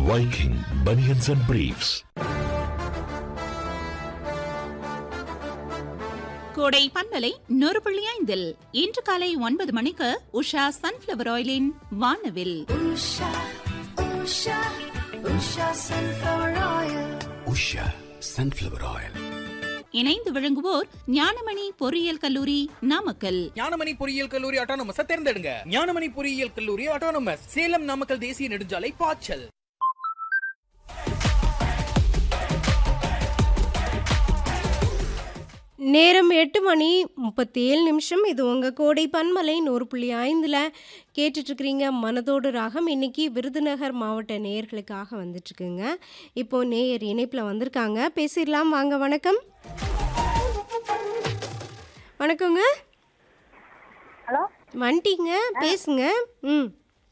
Viking Bunions and Briefs. கோடை பண்பலை நூறு புள்ளி ஐந்தில் இன்று காலை ஒன்பது மணிக்கு உஷா சன்ஃபிளவர் ஆயிலின் வானவில் Usha, Usha, Usha sunflower oil. Usha sunflower oil இணைந்து விளங்குவோர் ஞானமணி பொறியியல் கல்லூரி நாமக்கல் ஞானமணி பொறியியல் கல்லூரி ஆட்டோனமஸ் தேர்ந்தெடுங்க ஞானமணி பொறியியல் கல்லூரி ஆட்டோனமஸ் சேலம் நாமக்கல் தேசிய நெடுஞ்சாலை பாய்ச்சல் நேரம் எட்டு மணி முப்பத்தி ஏழு நிமிஷம் இது உங்கள் கோடை பன்மலை நூறு புள்ளி ஐந்தில் கேட்டுட்ருக்கிறீங்க மனதோடு ராகம் இன்னைக்கு விருதுநகர் மாவட்ட நேயர்களுக்காக வந்துட்டுருக்குங்க இப்போது நேயர் இணைப்பில் வந்திருக்காங்க பேசிடலாம் வாங்க வணக்கம் வணக்கங்க ஹலோ வந்துட்டீங்க பேசுங்க ம்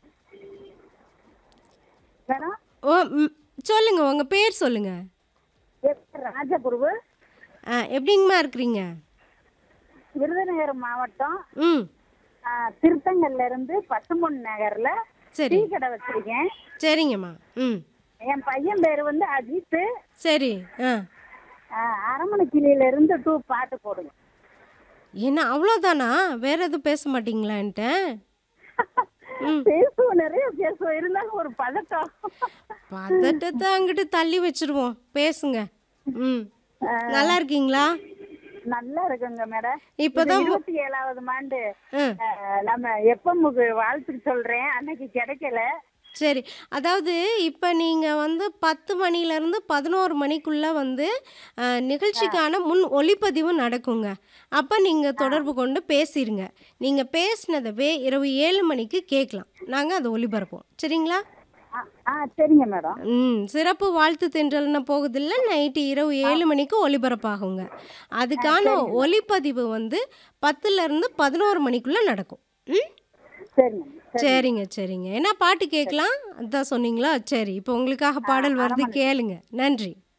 மேடம் ஓ ம், சொல்லுங்க உங்கள் பேர் சொல்லுங்க என் பேர் ராஜகுருவு ஆ எப்படிங்கம்மா இருக்கிறீங்க விருதுநகர் மாவட்டம் ம் ஆ, திருத்தங்கல்ல இருந்து பசும்பொன் நகர்ல சரி டீ கடை வச்சிருக்கேன் சரிங்கம்மா ம் என் பையன் பேர் வந்து அஜித் சரி ஆ ஆ, அரமணை கிளியில இருந்து டூ பாட்டு போடுங்க என்ன அவ்வளோதானா வேற எதுவும் பேச மாட்டீங்களா என்கிட்ட ம் பேசுவோம் நிறைய பேசுவோம் இருந்தாலும் ஒரு பதட்டம் பதட்டத்தை அங்கிட்டு தள்ளி வச்சிருவோம் பேசுங்க ம் நல்லா இருக்கீங்களா நல்லா இருக்குங்க மேடம் இப்பதான் இது இருபத்தி ஏழாவது ஆண்டு ஆ ஆ, நம்ம எப்பமுக்கு வாழ்த்துக்கு சொல்றேன் அன்னைக்கு கிடைக்கல சரி அதாவது இப்போ நீங்கள் வந்து பத்து மணிலேருந்து பதினோரு மணிக்குள்ளே வந்து அஹ், நிகழ்ச்சிக்கான முன் ஒளிப்பதிவு நடக்குங்க அப்போ நீங்கள் தொடர்பு கொண்டு பேசிடுங்க நீங்கள் பேசினதவே இரவு ஏழு மணிக்கு கேட்கலாம் நாங்கள் அதை ஒளிபரப்போம் சரிங்களா ஆ, ஆ சரிங்க மேடம் ம் சிறப்பு வாழ்த்து தென்றல்னு போகுதில்ல நைட்டு இரவு ஏழு மணிக்கு ஒளிபரப்பாகுங்க அதுக்கான ஒளிப்பதிவு வந்து பத்துலேருந்து பதினோரு மணிக்குள்ளே நடக்கும் ம் சரிங்க சரிங்க சரிங்க என்ன பாட்டு கேட்கலாம் அதான் சொன்னீங்களா சரி இப்போ உங்களுக்காக பாடல் வருது கேளுங்க நன்றி